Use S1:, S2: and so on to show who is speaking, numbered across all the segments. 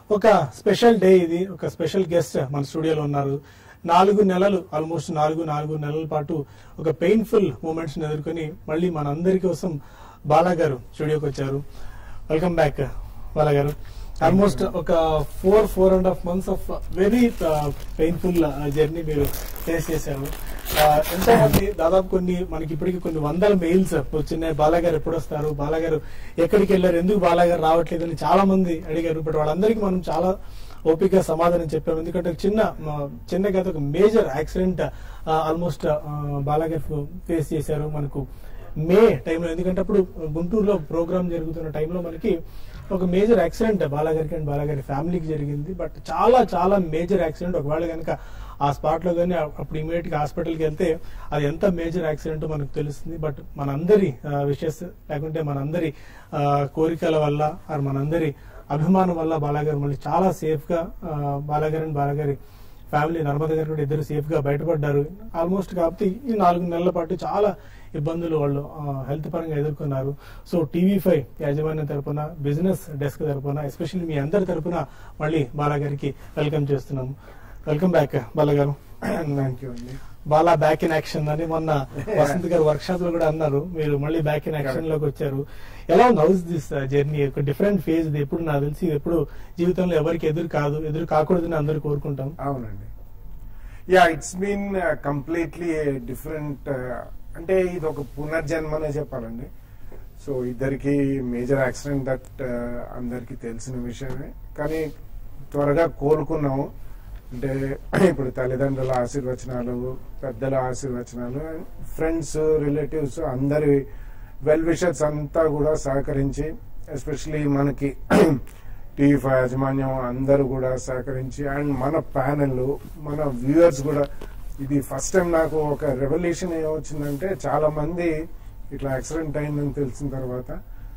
S1: ఒక special day ఇది ఒక స్పెషల్ గెస్ట్ మన స్టూడియోలో ఉన్నారు నాలుగు నెలలు ఆల్మోస్ట్ నాలుగు నాలుగు నెలల పాటు ఒక పెయిన్ఫుల్ మూమెంట్స్ ఎదుర్కొని మళ్ళీ మనందరి కోసం బాలా గారు స్టూడియోకి వచ్చారు welcome back Bala garu almost ఒక four four and half months of very painful journey మీరు ఫేస్ చేశారు ఆ, ఎంతో మంది దాదాపు కొన్ని మనకి ఇప్పటికి కొన్ని వందల మెయిల్స్ వచ్చినాయి బాలాగారు ఎప్పుడు వస్తారు బాలాగారు ఎక్కడికి వెళ్ళారు ఎందుకు బాలాగారు రావట్లేదు అని చాలా మంది అడిగారు బట్ వాళ్ళందరికీ మనం చాలా ఓపిక సమాధానం చెప్పాము ఎందుకంటే ఒక చిన్న ఆ, చిన్న గత ఒక major accident almost Bala garu face చేశారు మనకు మే టైంలో ఎందుకంటే అప్పుడు గుంటూరులో ప్రోగ్రామ్ జరుగుతున్న టైంలో మనకి ఒక మేజర్ యాక్సిడెంట్ బాలాగారికి అండ్ బాలాగారి ఫ్యామిలీకి జరిగింది బట్ చాలా చాలా మేజర్ యాక్సిడెంట్ ఒకవేళ కనుక ఆ స్పాట్ లో కానీ అప్పుడు ఇమీడియట్ గా హాస్పిటల్కి వెళ్తే అది ఎంత మేజర్ యాక్సిడెంట్ మనకు తెలుస్తుంది బట్ మనందరి విషెస్ లేకుంటే మనందరి ఆ, కోరికల వల్ల ఆర్ మనందరి అభిమానం వల్ల బాలాగారు మళ్ళీ చాలా సేఫ్ గా ఆ, బాలాగారి అండ్ బాలాగారి ఫ్యామిలీ నర్మద గారు కూడా ఇద్దరు సేఫ్ గా బయటపడ్డారు ఆల్మోస్ట్ కాబట్టి ఈ నాలుగు నెలల పాటు చాలా ఇబ్బందులు వాళ్ళు హెల్త్ పరంగా ఎదుర్కొన్నారు సో టీవీ ఫైవ్ యాజమాన్యం తరపున బిజినెస్ డెస్క్ తరపున ఎస్పెషల్లీ మీ అందరి తరపున మళ్ళీ బాలాగారికి వెల్కమ్ చేస్తున్నాము welcome back Bala garu
S2: thank you అండి
S1: బాలా బ్యాక్ ఇన్ యాక్షన్ అని మొన్న వసంత్ గారు వర్క్ షాప్ లో కూడా అన్నారు మీరు మళ్ళీ బ్యాక్ ఇన్ యాక్షన్ లోకి వచ్చారు ఎలా ఉంది హౌస్ దిస్ జర్నీ ఒక డిఫరెంట్ ఫేజ్ ఇది ఎప్పుడు నాకు తెలిసి ఇది ఎప్పుడు జీవితంలో ఎవరికి ఎదురు కాదు ఎదురు కాకూడదని అందరూ కోరుకుంటాం
S2: అవునండి yeah it's been completely different అంటే ఇది ఒక పునర్జన్మనే చెప్పాలండి సో ఇద్దరికి మేజర్ యాక్సిడెంట్ దట్ అందరికి తెలిసిన విషయమే కానీ త్వరగా కోలుకున్నాము అంటే ఇప్పుడు తల్లిదండ్రుల ఆశీర్వచనాలు పెద్దల ఆశీర్వచనాలు ఫ్రెండ్స్ రిలేటివ్స్ అందరి వెల్ విషర్స్ అంతా కూడా సహకరించి ఎస్పెషలీ మనకి టీవీ ఫైవ్ యాజమాన్యం అందరూ కూడా సహకరించి అండ్ మన ప్యానెల్ మన వ్యూవర్స్ కూడా ఇది ఫస్ట్ టైం నాకు ఒక రెవల్యూషన్ ఏమొచ్చిందంటే చాలా మంది ఇట్లా యాక్సిడెంట్ అయిందని తెలిసిన తర్వాత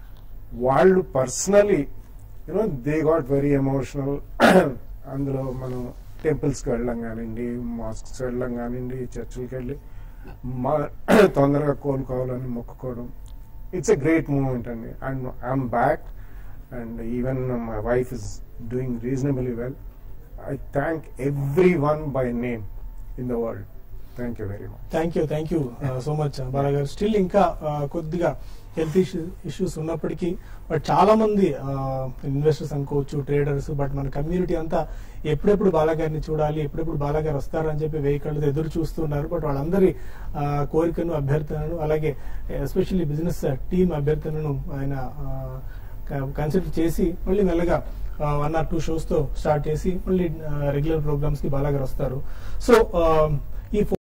S2: వాళ్ళు personally you know they got very emotional అందులో మనం టెంపుల్స్కి వెళ్ళడం కానివ్వండి మాస్క్స్ వెళ్ళడం కానివ్వండి చర్చిలకి వెళ్ళి మా తొందరగా కోలుకోవాలని మొక్కుకోవడం ఇట్స్ ఎ గ్రేట్ మూమెంట్ అండి and I'm back and even my wife is doing reasonably well I thank everyone by name in the world thank you very much
S1: thank you thank you so much Bala garu still ఇంకా ఆ, కొద్దిగా health issues ఉన్నప్పటికీ but చాలా మంది investors అనుకోవచ్చు traders but మన community అంతా ఎప్పుడెప్పుడు బాలాగారిని చూడాలి ఎప్పుడెప్పుడు బాలాగారు వస్తారని చెప్పి వెహికల్ ఎదురు చూస్తున్నారు బట్ వాళ్ళందరి ఆ, కోరికను అభ్యర్థనను అలాగే ఎస్పెషల్లీ బిజినెస్ టీమ్ అభ్యర్థనను ఆయన కన్సిడర్ చేసి మళ్ళీ మెల్లగా వన్ ఆర్ టూ షోస్ తో స్టార్ట్ చేసి మళ్ళీ రెగ్యులర్ ప్రోగ్రామ్స్ కి బాలాగారు వస్తారు సో ఈ